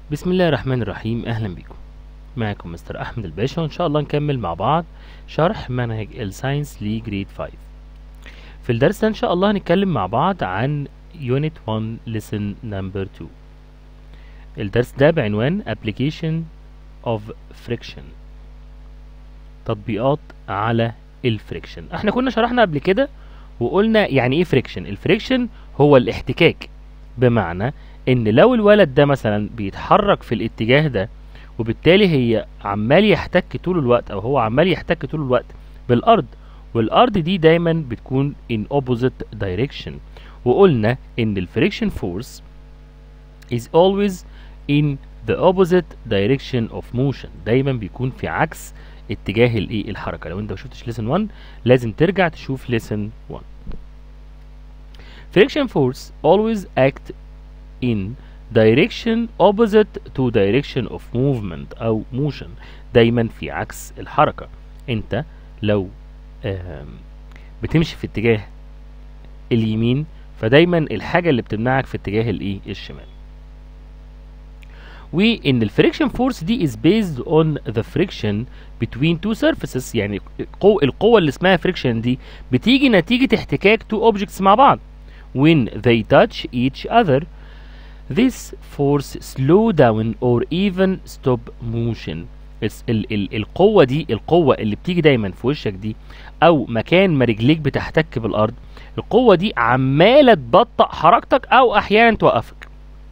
بسم الله الرحمن الرحيم اهلا بكم معكم مستر احمد الباشا وان شاء الله نكمل مع بعض شرح منهج الساينس لجريد 5 في الدرس ده ان شاء الله هنتكلم مع بعض عن يونت 1 lesson number 2 الدرس ده بعنوان application of friction تطبيقات على الفريكشن احنا كنا شرحنا قبل كده وقلنا يعني ايه فريكشن الفريكشن هو الاحتكاك بمعنى ان لو الولد ده مثلا بيتحرك في الاتجاه ده وبالتالي هي عمال يحتك طول الوقت او هو عمال يحتك طول الوقت بالارض والارض دي دايما بتكون in opposite direction وقلنا ان الفريكشن فورس is always in the opposite direction of motion دايما بيكون في عكس اتجاه الايه الحركه لو انت ما شفتش lesson 1 لازم ترجع تشوف lesson 1 friction force always act in direction opposite to direction of movement او motion دايما في عكس الحركة انت لو آم، بتمشي في اتجاه اليمين فدايما الحاجة اللي بتمنعك في اتجاه الايه الشمال وان الفريكشن فورس دي is based on the friction between two surfaces يعني القو- القوة اللي اسمها فريكشن دي بتيجي نتيجة احتكاك two objects مع بعض when they touch each other This force slow down or even stop motion. الس- ال ال القوة دي القوة اللي بتيجي دايما في وشك دي أو مكان ما رجليك بتحتك بالأرض القوة دي عمالة تبطأ حركتك أو أحيانا توقفك.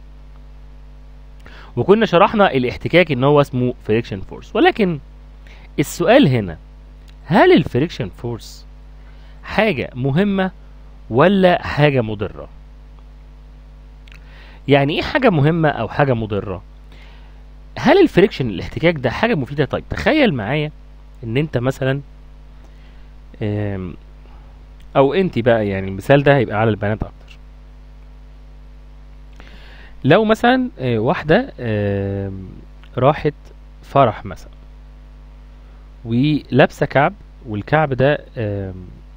وكنا شرحنا الاحتكاك إن هو اسمه فريكشن فورس ولكن السؤال هنا هل الفريكشن فورس حاجة مهمة ولا حاجة مضرة؟ يعني ايه حاجة مهمة او حاجة مضرة هل الفريكشن الاحتكاك ده حاجة مفيدة طيب تخيل معايا ان انت مثلا آم، او انت بقى يعني المثال ده هيبقى على البنات اكتر لو مثلا آه، واحدة آم، راحت فرح مثلا ولابسة كعب والكعب ده آم،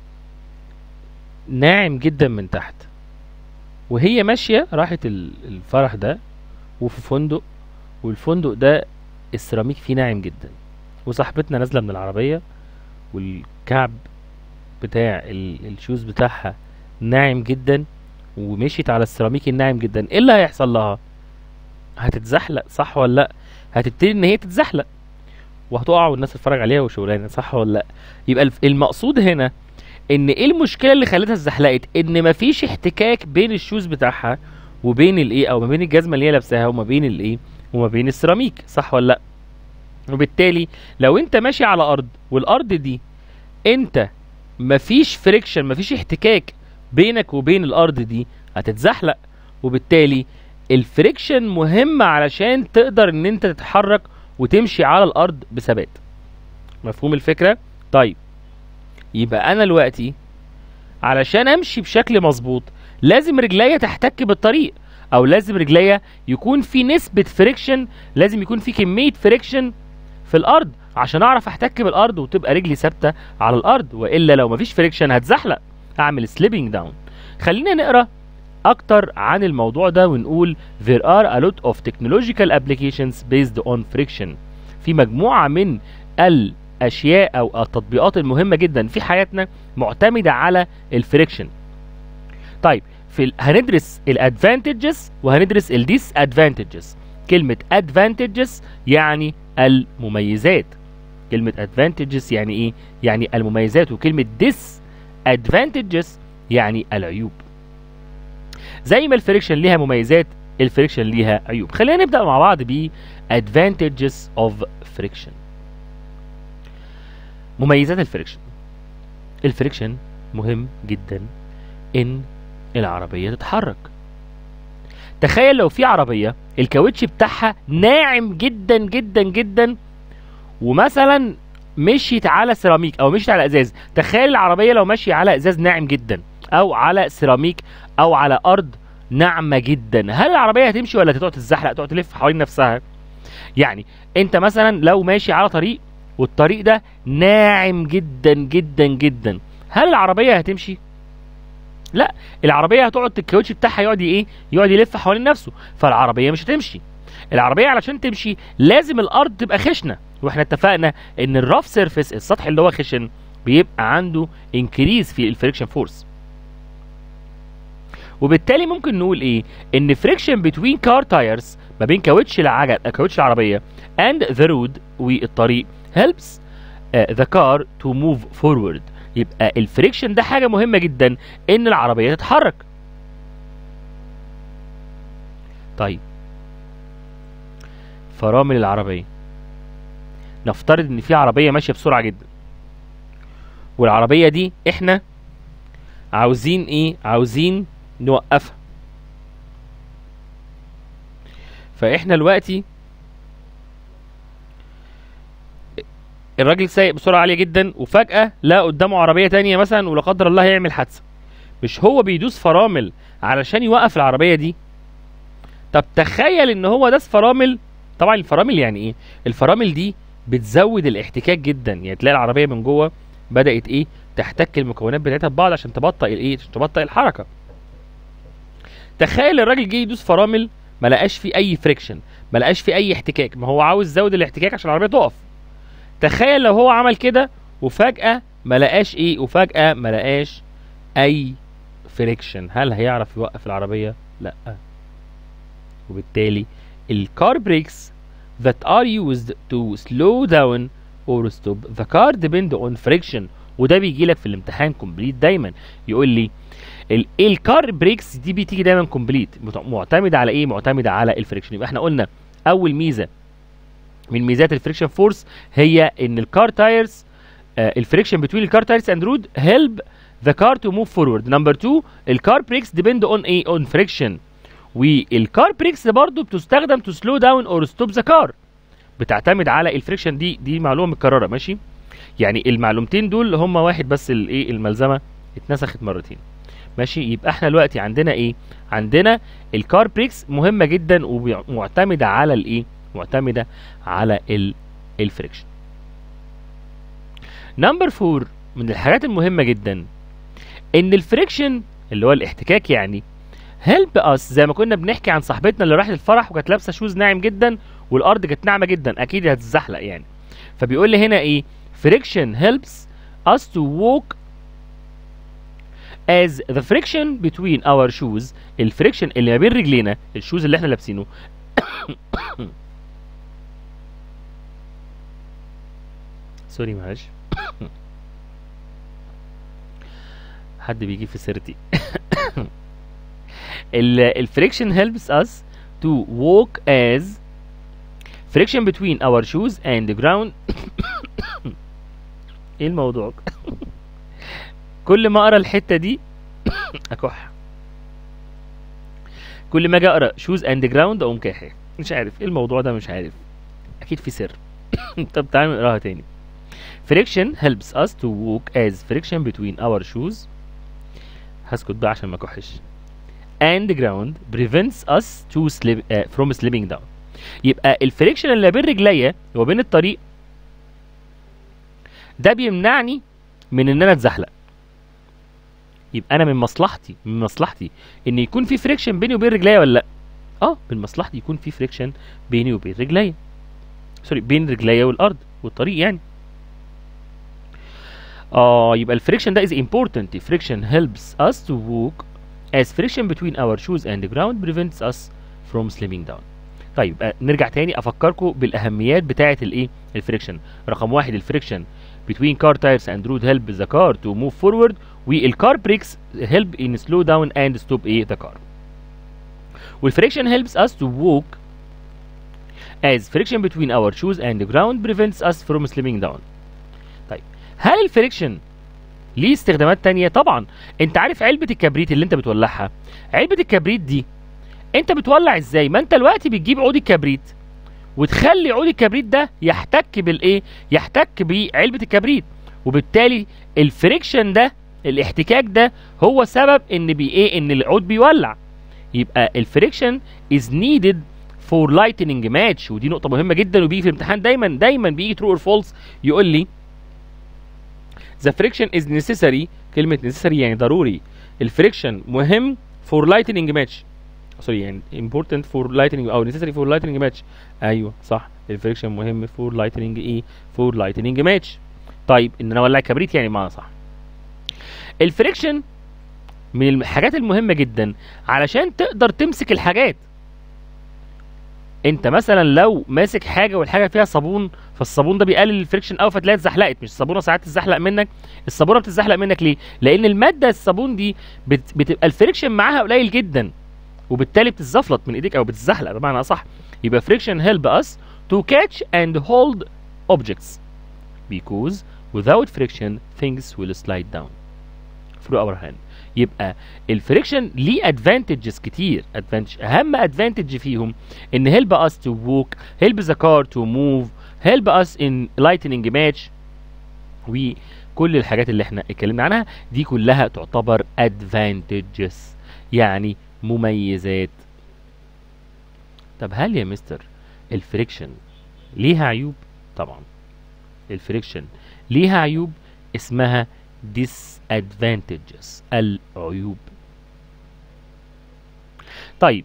ناعم جدا من تحت وهي ماشية راحت ال- الفرح ده وفي فندق والفندق ده السيراميك فيه ناعم جدا وصاحبتنا نازلة من العربية والكعب بتاع ال- الشوز بتاعها ناعم جدا ومشيت على السيراميك الناعم جدا ايه اللي هيحصل لها هتتزحلق صح ولا لا هتبتدي ان هي تتزحلق وهتقع والناس تتفرج عليها وشغلانه صح ولا لا يبقى الف- المقصود هنا ان ايه المشكله اللي خلتها اتزحلقت ان مفيش احتكاك بين الشوز بتاعها وبين الايه او ما بين الجزمه اللي هي لابساها وما بين الايه وما بين السيراميك صح ولا لا وبالتالي لو انت ماشي على ارض والارض دي انت مفيش فريكشن مفيش احتكاك بينك وبين الارض دي هتتزحلق وبالتالي الفريكشن مهم علشان تقدر ان انت تتحرك وتمشي على الارض بثبات مفهوم الفكره طيب يبقى انا دلوقتي علشان امشي بشكل مظبوط لازم رجليا تحتك بالطريق او لازم رجليا يكون في نسبة فريكشن لازم يكون في كمية فريكشن في الارض عشان اعرف احتك بالارض وتبقى رجلي ثابتة على الارض والا لو مفيش فريكشن هتزحلق اعمل سليبنج داون خلينا نقرا اكتر عن الموضوع ده ونقول there are a lot of technological applications based on friction في مجموعة من الاشياء او التطبيقات المهمة جدا في حياتنا معتمدة على الفريكشن طيب في ال... هندرس الادفانتجز وهندرس الديس ادفانتجز كلمة advantages يعني المميزات كلمة advantages يعني ايه يعني المميزات وكلمة disadvantages يعني العيوب زي ما الفريكشن ليها مميزات الفريكشن ليها عيوب خلينا نبدأ مع بعض ب advantages of friction مميزات الفريكشن الفريكشن مهم جدا ان العربية تتحرك تخيل لو في عربية الكاوتش بتاعها ناعم جدا جدا جدا ومثلا مشيت على سيراميك او مشيت على ازاز تخيل العربية لو ماشية على ازاز ناعم جدا او على سيراميك او على ارض ناعمة جدا هل العربية هتمشي ولا هتقعد تتزحلق تقعد تلف حوالين نفسها يعني انت مثلا لو ماشي على طريق والطريق ده ناعم جدا جدا جدا هل العربية هتمشي لا العربيه هتقعد الكاوتش بتاعها يقعد ايه يقعد يلف حوالين نفسه فالعربيه مش هتمشي العربيه علشان تمشي لازم الارض تبقى خشنه واحنا اتفقنا ان الراف سيرفيس السطح اللي هو خشن بيبقى عنده انكريز في الفريكشن فورس وبالتالي ممكن نقول ايه ان فريكشن بتوين كار تايرز ما بين كاوتش العجل كاوتش العربيه and the road والطريق helps uh, the car to move forward يبقى الفريكشن ده حاجه مهمه جدا ان العربيه تتحرك طيب فرامل العربيه نفترض ان في عربيه ماشيه بسرعه جدا والعربيه دي احنا عاوزين ايه عاوزين نوقفها فاحنا دلوقتي الراجل سايق بسرعه عاليه جدا وفجاه لقى قدامه عربيه تانية مثلا ولا قدر الله هيعمل حادثه مش هو بيدوس فرامل علشان يوقف العربيه دي طب تخيل ان هو داس فرامل طبعا الفرامل يعني ايه الفرامل دي بتزود الاحتكاك جدا يعني تلاقي العربيه من جوه بدات ايه تحتك المكونات بتاعتها ببعض عشان تبطئ الايه عشان تبطئ الحركه تخيل الراجل جه يدوس فرامل ما لقاش فيه اي فريكشن ما لقاش فيه اي احتكاك ما هو عاوز يزود الاحتكاك عشان العربيه تقف تخيل لو هو عمل كده وفجاه ما لقاش ايه وفجاه ما لقاش اي فريكشن هل هيعرف يوقف العربيه لا وبالتالي الكار بريكس that are used to slow down or stop the car depend on friction وده بيجي لك في الامتحان كومبليت دايما يقول لي ال- الكار بريكس دي بتيجي دايما كومبليت معتمده على ايه معتمده على الفريكشن يبقى احنا قلنا اول ميزه من ميزات الفريكشن فورس هي ان الكار تايرز الفريكشن بتوين الكار تايرز اند رود هيلب ذا كار تو موف فورورد نمبر 2 الكار بريكس ديبند اون ايه اون فريكشن والكار بريكس برضو بتستخدم تو سلو داون اور ستوب ذا كار بتعتمد على الفريكشن دي دي معلومه متكرره ماشي يعني المعلومتين دول هم واحد بس الايه الملزمه اتنسخت مرتين ماشي يبقى احنا دلوقتي عندنا ايه عندنا الكار بريكس مهمه جدا ومعتمده على الايه معتمده على ال الفريكشن نمبر 4 من الحاجات المهمه جدا ان الفريكشن اللي هو الاحتكاك يعني هيلب اس زي ما كنا بنحكي عن صاحبتنا اللي راحت الفرح وكانت لابسه شوز ناعم جدا والارض كانت ناعمه جدا اكيد هتتزحلق يعني فبيقول لي هنا ايه friction helps us to walk as the friction between our shoes الفريكشن اللي ما بين رجلينا الشوز اللي احنا لابسينه سوري معلش حد بيجي في سيرتي الفريكشن helps us to walk as friction between our shoes and the ground ايه الموضوع كل ما اقرا الحته دي اكح كل ما اجي اقرا شوز اند جراوند اقوم كاحي مش عارف ايه الموضوع ده مش عارف اكيد في سر طب تعالوا نقراها تاني friction helps us to walk as friction between our shoes هسكت بقى عشان ما اكحش and ground prevents us to slip uh, from slipping down يبقى الفريكشن اللي بين رجليا وبين الطريق ده بيمنعني من ان انا اتزحلق يبقى انا من مصلحتي من مصلحتي ان يكون في فريكشن بيني وبين رجليا ولا لا اه من مصلحتي يكون في فريكشن بيني وبين رجليا سوري بين رجليا والارض والطريق يعني اه يبقى الفريكشن ده is important friction helps us to walk as friction between our shoes and the ground prevents us from slipping down طيب آه، نرجع تاني افكركم بالاهميات بتاعه الايه الفريكشن رقم واحد الفريكشن between car tires and road help the car to move forward والكار بريكس help in slow down and stop ايه the car والفريكشن helps us to walk as friction between our shoes and the ground prevents us from slipping down طيب هل الفريكشن ليه استخدامات تانية طبعا انت عارف علبة الكبريت اللي انت بتولعها علبة الكبريت دي انت بتولع ازاي ما انت دلوقتي بتجيب عود الكبريت وتخلي عود الكبريت ده يحتك بالايه يحتك بعلبة الكبريت وبالتالي الفريكشن ده الاحتكاك ده هو سبب ان بي ايه ان العود بيولع يبقى الفريكشن is needed for lightning match ودي نقطة مهمة جدا وبيجي في الامتحان دايما دايما بيجي true or false يقول لي the friction is necessary كلمة necessary يعني ضروري الفريكشن مهم for lightning match سوري يعني important for lightning او necessary for lightning match ايوه صح الفريكشن مهم for lightning ايه for lightning match طيب ان انا اولع كبريت يعني ما صح الفريكشن من الحاجات المهمه جدا علشان تقدر تمسك الحاجات انت مثلا لو ماسك حاجه والحاجه فيها صابون فالصابون ده بيقلل الفريكشن قوي فتلاقيها اتزحلقت مش الصابونه ساعات تتزحلق منك الصابونه بتتزحلق منك ليه لان الماده الصابون دي بت... بتبقى الفريكشن معاها قليل جدا وبالتالي بتتزفلط من ايديك او بتتزحلق بمعنى اصح يبقى friction help us to catch and hold objects because without friction things will slide down through our hand يبقى الفريكشن ليه ادفانتجز كتير ادفانتج اهم ادفانتج فيهم ان help us to walk help the car to move help us in lightning match وكل الحاجات اللي احنا اتكلمنا عنها دي كلها تعتبر advantages يعني مميزات طب هل يا مستر الفريكشن ليها عيوب طبعا الفريكشن ليها عيوب اسمها disadvantages العيوب طيب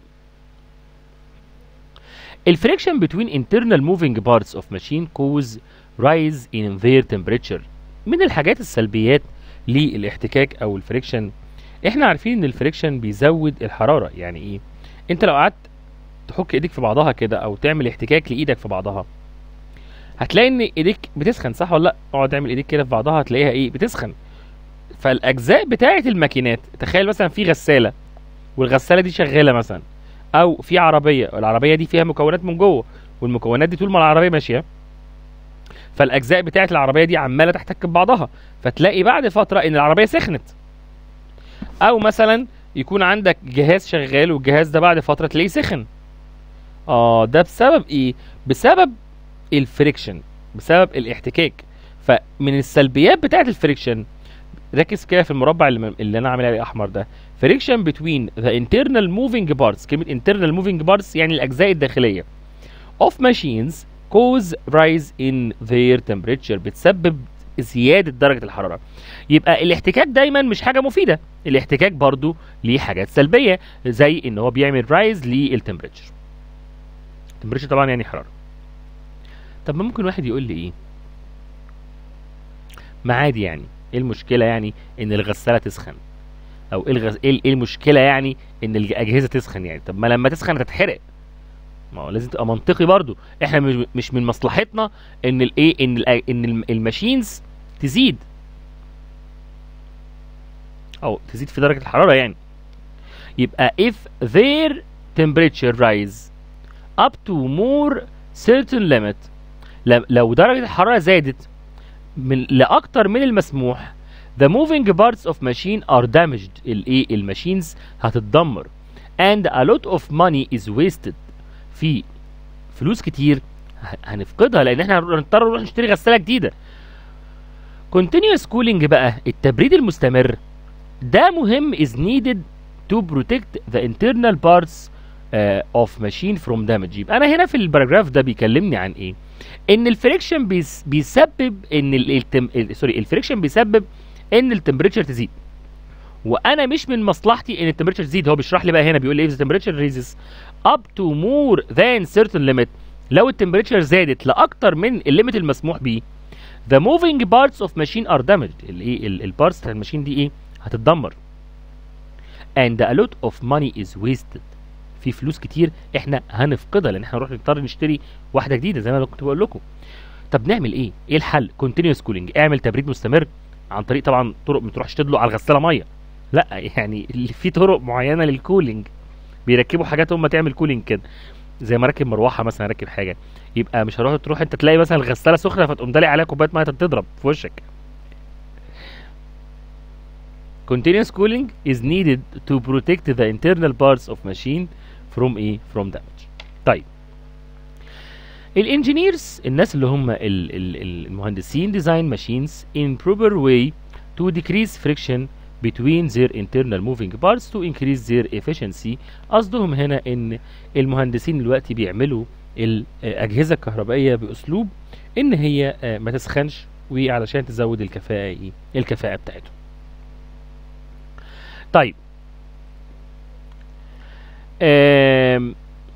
الفريكشن between internal moving parts of machine cause rise in their temperature من الحاجات السلبيات للاحتكاك او الفريكشن احنا عارفين ان الفريكشن بيزود الحراره يعني ايه انت لو قعدت تحك ايديك في بعضها كده او تعمل احتكاك لايدك في بعضها هتلاقي ان ايديك بتسخن صح ولا لا اقعد اعمل ايديك كده في بعضها هتلاقيها ايه بتسخن فالاجزاء بتاعه الماكينات تخيل مثلا في غساله والغساله دي شغاله مثلا او في عربيه والعربيه دي فيها مكونات من جوه والمكونات دي طول ما العربيه ماشيه فالاجزاء بتاعه العربيه دي عماله تحتك ببعضها فتلاقي بعد فتره ان العربيه سخنت او مثلا يكون عندك جهاز شغال والجهاز ده بعد فتره تلاقيه سخن اه ده بسبب ايه بسبب الفريكشن بسبب الاحتكاك فمن السلبيات بتاعه الفريكشن ركز كده في المربع اللي, اللي انا عامل عليه احمر ده friction between the internal moving parts كلمة internal moving parts يعني الأجزاء الداخلية of machines cause rise in their temperature بتسبب زيادة درجة الحرارة يبقى الاحتكاك دايما مش حاجة مفيدة الاحتكاك برضو ليه حاجات سلبية زي ان هو بيعمل رايز للتمبريتشر التمبريتشر طبعا يعني حرارة طب ما ممكن واحد يقول لي ايه ما عادي يعني ايه المشكلة يعني ان الغسالة تسخن او ايه الغز... ايه إيه المشكله يعني ان الاجهزه تسخن يعني طب ما لما تسخن هتتحرق ما هو لازم تبقى منطقي برضو احنا مش مش من مصلحتنا ان الايه ان ال ان الم- الماشينز تزيد او تزيد في درجه الحراره يعني يبقى if their temperature rise up to more certain limit ل- لو درجه الحراره زادت من لاكتر من المسموح the moving parts of machine are damaged الايه الماشينز هتتدمر and a lot of money is wasted في فلوس كتير ه- هنفقدها لان احنا هنضطر نروح نشتري غساله جديده continuous cooling بقى التبريد المستمر ده مهم is needed to protect the internal parts uh, of machine from damage يبقى انا هنا في الباراجراف ده بيكلمني عن ايه ان الفريكشن بيس بيسبب ان ال- التم... ال- سوري الفريكشن بيسبب ان التمبريتشر تزيد وانا مش من مصلحتي ان التمبريتشر تزيد هو بيشرح لي بقى هنا بيقول لي if the temperature rises up to more than certain limit لو التمبريتشر زادت لاكتر من الليميت المسموح بيه the moving parts of machine are damaged الايه البارتس بتاع الماشين دي ايه هتتدمر and a lot of money is wasted في فلوس كتير احنا هنفقدها لان احنا نروح نضطر نشتري واحده جديده زي ما انا كنت بقول لكم طب نعمل ايه ايه الحل continuous cooling اعمل تبريد مستمر عن طريق طبعا طرق ما تروحش تدلق على الغساله ميه لا يعني اللي في طرق معينه للكولينج بيركبوا حاجات هم تعمل كولينج كده زي ما راكب مروحه مثلا راكب حاجه يبقى مش هروح تروح انت تلاقي مثلا الغساله سخنه فتقوم دالق عليها كوبايه ميه تضرب في وشك continuous cooling is needed to protect the internal parts of machine from ايه from damage طيب الانجينيرز الناس اللي هم ال- ال- المهندسين design machines in proper way to decrease friction between their internal moving parts to increase their efficiency قصدهم هنا ان المهندسين دلوقتي بيعملوا الاجهزه الكهربائيه باسلوب ان هي آه، ما تسخنش وعلشان تزود الكفاءه ايه الكفاءه بتاعتهم طيب آم،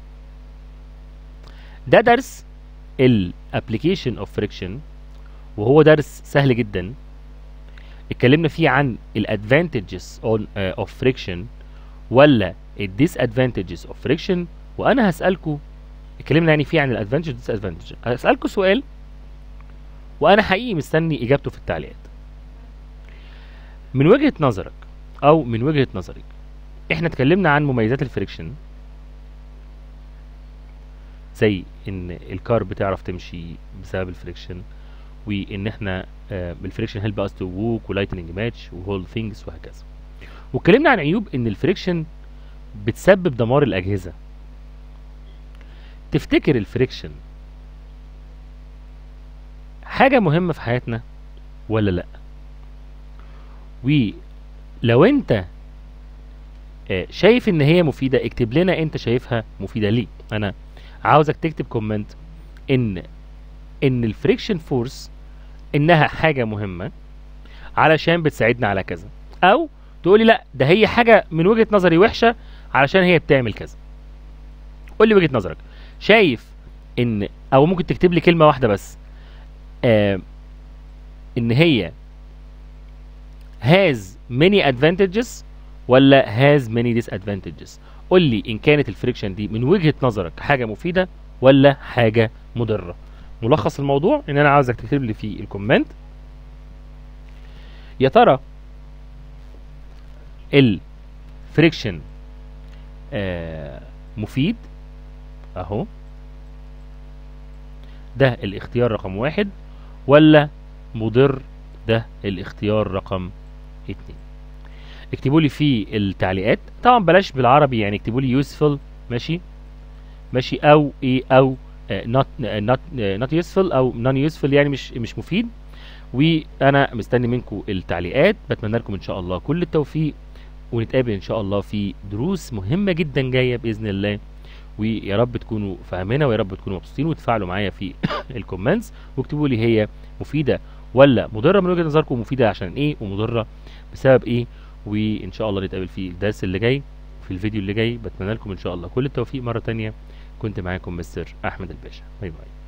ده درس الابلكيشن اوف فريكشن وهو درس سهل جدا اتكلمنا فيه عن الادفانتجز اوف فريكشن ولا الديس ادفانتجز اوف فريكشن وانا هسالكم اتكلمنا يعني فيه عن الادفانتج والديس ادفانتج هسالكم سؤال وانا حقيقي مستني اجابته في التعليقات من وجهة نظرك او من وجهة نظرك احنا اتكلمنا عن مميزات الفريكشن زي ان الكار بتعرف تمشي بسبب الفريكشن وان احنا آه، الفريكشن هيلب اس تو ووك ولايتنج ماتش وهول ثينجز وهكذا واتكلمنا عن عيوب ان الفريكشن بتسبب دمار الاجهزه تفتكر الفريكشن حاجه مهمه في حياتنا ولا لا ولو انت آه، شايف ان هي مفيده اكتب لنا انت شايفها مفيده ليه انا عاوزك تكتب كومنت ان ان الفريكشن فورس انها حاجه مهمه علشان بتساعدنا على كذا او تقولي لا ده هي حاجه من وجهه نظري وحشه علشان هي بتعمل كذا قول لي وجهه نظرك شايف ان او ممكن تكتب لي كلمه واحده بس آه ان هي has many advantages ولا has many disadvantages قول لي ان كانت الفريكشن دي من وجهة نظرك حاجة مفيدة ولا حاجة مضرة ملخص الموضوع ان انا عاوزك تكتب لي في الكومنت يا ترى الفريكشن آه مفيد اهو ده الاختيار رقم واحد ولا مضر ده الاختيار رقم اتنين اكتبوا لي في التعليقات طبعا بلاش بالعربي يعني اكتبوا لي useful ماشي ماشي او ايه او آه، not آه، not آه، not useful او non useful يعني مش مش مفيد وانا مستني منكم التعليقات بتمنى لكم ان شاء الله كل التوفيق ونتقابل ان شاء الله في دروس مهمة جدا جاية باذن الله ويا رب تكونوا فاهمينها ويا رب تكونوا مبسوطين وتفاعلوا معايا في الكومنتس واكتبوا لي هي مفيدة ولا مضرة من وجهة نظركم مفيدة عشان ايه ومضرة بسبب ايه وان شاء الله نتقابل في الدرس اللي جاي في الفيديو اللي جاي بتمنى لكم ان شاء الله كل التوفيق مرة تانية كنت معاكم مستر احمد الباشا باي باي